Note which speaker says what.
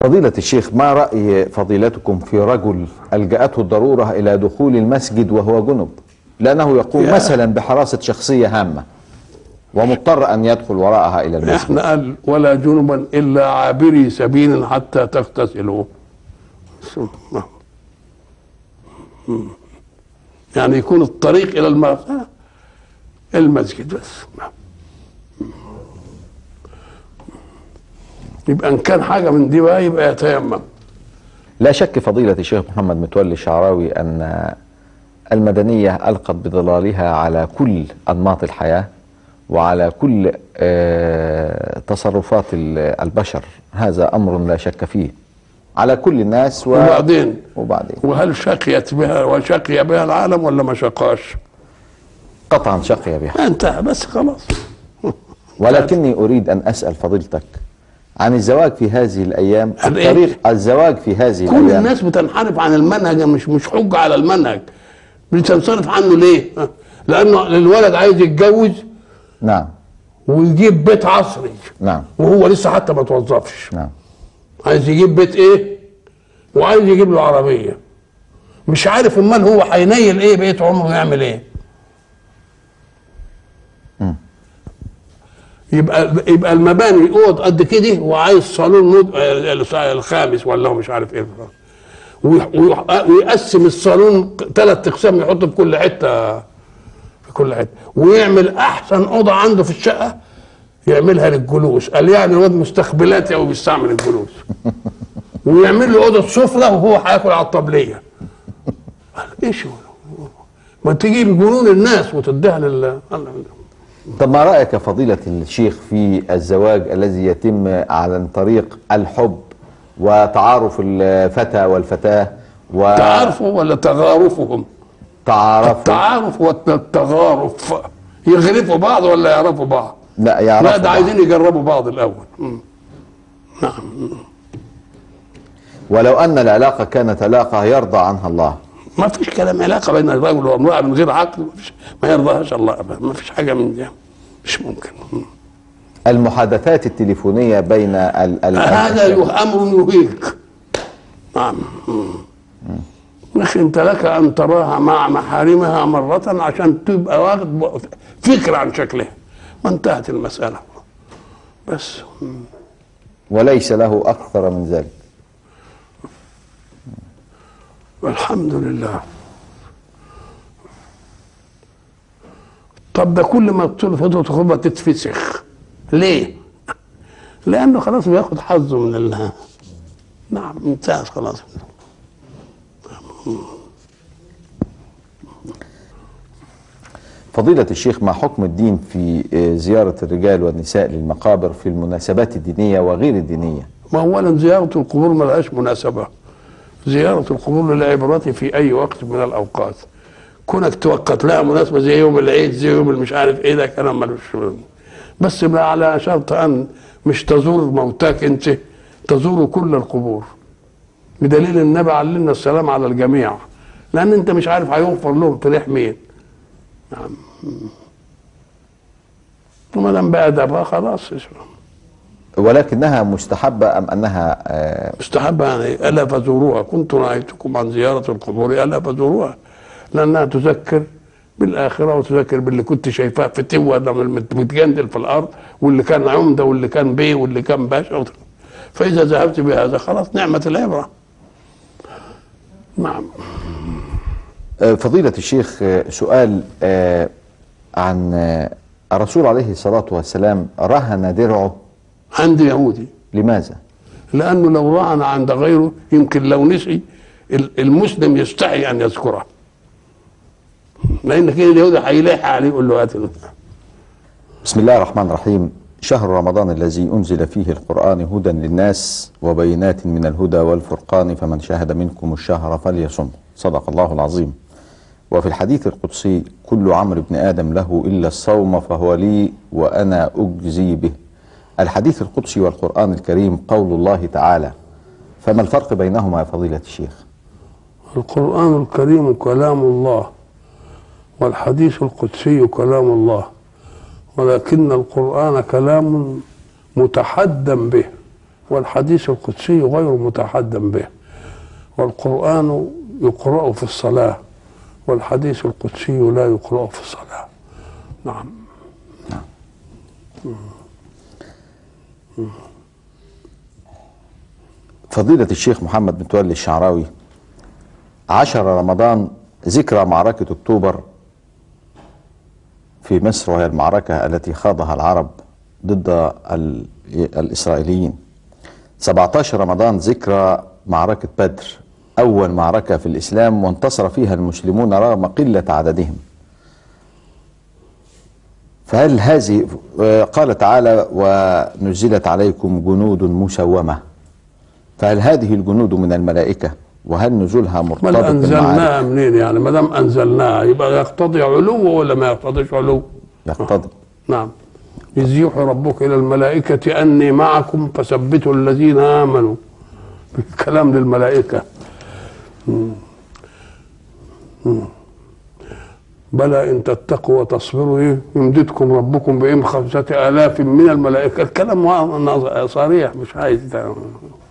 Speaker 1: فضيلة الشيخ ما رأي فضيلتكم في رجل ألجأته الضرورة إلى دخول المسجد وهو جنب لأنه يقوم
Speaker 2: يا.
Speaker 1: مثلا بحراسة شخصية هامة ومضطر أن يدخل وراءها إلى المسجد
Speaker 2: احنا قال ولا جنبا الا عابري سبيل حتى تغتسلوا ثم- مم. يعني يكون الطريق الى المرأة المسجد بس يبقى ان كان حاجه من دي بقى يبقى يتيمم
Speaker 1: لا شك فضيلة الشيخ محمد متولي الشعراوي أن المدنية ألقت بظلالها على كل أنماط الحياة وعلى كل آه، تصرفات ال- البشر هذا أمر لا شك فيه على كل الناس و...
Speaker 2: وبعدين
Speaker 1: وبعدين
Speaker 2: وهل شقيت بها وشقي بها العالم ولا ما شقاش؟
Speaker 1: قطعا شقي بها
Speaker 2: انتهى بس خلاص
Speaker 1: ولكني أريد أن أسأل فضيلتك عن الزواج في هذه الأيام
Speaker 2: عن إيه؟
Speaker 1: الطريق الزواج في هذه
Speaker 2: كل
Speaker 1: الأيام
Speaker 2: الناس بتنحرف عن المنهج مش مش حجه على المنهج بتنصرف عنه ليه؟ ها؟ لانه الولد عايز يتجوز
Speaker 1: نعم
Speaker 2: ويجيب بيت عصري
Speaker 1: نعم
Speaker 2: وهو لسه حتى ما توظفش
Speaker 1: نعم
Speaker 2: عايز يجيب بيت ايه؟ وعايز يجيب له عربيه مش عارف امال هو هينيل ايه بقيت عمره يعمل ايه؟ يبقى يبقى المباني اوض قد كده وعايز صالون مد... آه، الخامس ولا هو مش عارف ايه ويح- ويح- ويقسم الصالون ثلاث اقسام يحط في كل حته في كل حته ويعمل احسن اوضه عنده في الشقه يعملها للجلوس قال يعني الواد مستقبلاتي او بيستعمل الجلوس ويعمل له اوضه سفره وهو هياكل على الطبليه قال ايش هو؟ ما تجيب جنون الناس وتديها لل الله.
Speaker 1: طب ما رأيك فضيلة الشيخ في الزواج الذي يتم عن طريق الحب وتعارف الفتى والفتاة
Speaker 2: تعارفه ولا تغارفهم
Speaker 1: وتعارف
Speaker 2: التعارف والتغارف يغرفوا بعض ولا يعرفوا بعض
Speaker 1: لا يعرف
Speaker 2: لا ده عايزين يجربوا بعض الاول مم.
Speaker 1: ولو أن العلاقة كانت علاقة يرضى عنها الله
Speaker 2: ما فيش كلام علاقه بين الرجل والمراه من غير عقل ما, فيش ما يرضاهاش الله ابدا ما فيش حاجه من دي مش ممكن مم.
Speaker 1: المحادثات التليفونية بين ال ال
Speaker 2: هذا يه- امر يهيك نعم مم. لكن انت لك ان تراها مع محارمها مره عشان تبقى واخد فكره عن شكلها وانتهت المساله بس
Speaker 1: وليس له أكثر من ذلك
Speaker 2: الحمد لله طب ده كل ما تطول فترة الخطبة تتفسخ ليه؟ لأنه خلاص بياخد حظه من الله نعم انتهت خلاص
Speaker 1: فضيلة الشيخ ما حكم الدين في آه، زيارة الرجال والنساء للمقابر في المناسبات الدينية وغير الدينية
Speaker 2: ما أولا زيارة القبور ما لهاش مناسبة زيارة القبور للعبرة في أي وقت من الأوقات كونك توقت لها مناسبة زي يوم العيد زي يوم مش عارف إيه ده كلام ملوش بس ما على شرط أن مش تزور موتاك أنت تزور كل القبور بدليل النبي علمنا السلام على الجميع لأن أنت مش عارف هيغفر لهم تريح مين نعم وما دام بقى ده بقى خلاص
Speaker 1: ولكنها مستحبة أم أنها آه،
Speaker 2: مستحب يعني الا فزوروها كنت نهيتكم عن زياره القبور الا فزوروها لانها تذكر بالاخره وتذكر باللي كنت شايفاه في توه لما مت- متجندل في الارض واللي كان عمده واللي كان بيه واللي كان باشا وت- فاذا ذهبت بهذا خلاص نعمه العبره نعم
Speaker 1: آه، فضيلة الشيخ آه، سؤال آه، عن آه، الرسول عليه الصلاة والسلام رهن درعه
Speaker 2: عند يهودي
Speaker 1: لماذا؟
Speaker 2: لانه لو رهن عند غيره يمكن لو نسي ال- المسلم يستحي ان يذكره لان كده اليهودي هيلاحق عليه يقول له هات ال-
Speaker 1: بسم الله الرحمن الرحيم شهر رمضان الذي أنزل فيه القرآن هدى للناس وبينات من الهدى والفرقان فمن شهد منكم الشهر فليصم صدق الله العظيم وفي الحديث القدسي كل عمرو بن آدم له إلا الصوم فهو لي وأنا أجزي به الحديث القدسي والقرآن الكريم قول الله تعالى فما الفرق بينهما يا فضيلة الشيخ
Speaker 2: القرآن الكريم كلام الله والحديث القدسي كلام الله ولكن القرآن كلام متحدى به والحديث القدسي غير متحدى به والقرآن يقرأ في الصلاة والحديث القدسي لا يقرأ في الصلاة نعم
Speaker 1: فضيلة الشيخ محمد متولي الشعراوي عشر رمضان ذكرى معركة أكتوبر في مصر وهي المعركة التي خاضها العرب ضد ال- الإسرائيليين 17 رمضان ذكرى معركة بدر أول معركة في الإسلام وانتصر فيها المسلمون رغم قلة عددهم فهل هذه آه، قال تعالى ونزلت عليكم جنود مسومة فهل هذه الجنود من الملائكة وهل نزولها
Speaker 2: ما
Speaker 1: مرتبط بالمعارك
Speaker 2: أنزلناها منين يعني ما دام أنزلناها يبقى يقتضي علو ولا ما يقتضيش علو
Speaker 1: يقتضي
Speaker 2: نعم إذ يوحي ربك إلى الملائكة أني معكم فثبتوا الذين آمنوا الكلام للملائكة مم. مم. بلى إن تتقوا وتصبروا إيه يمددكم ربكم بإيه خمسة آلاف من الملائكة الكلام صريح مش عايز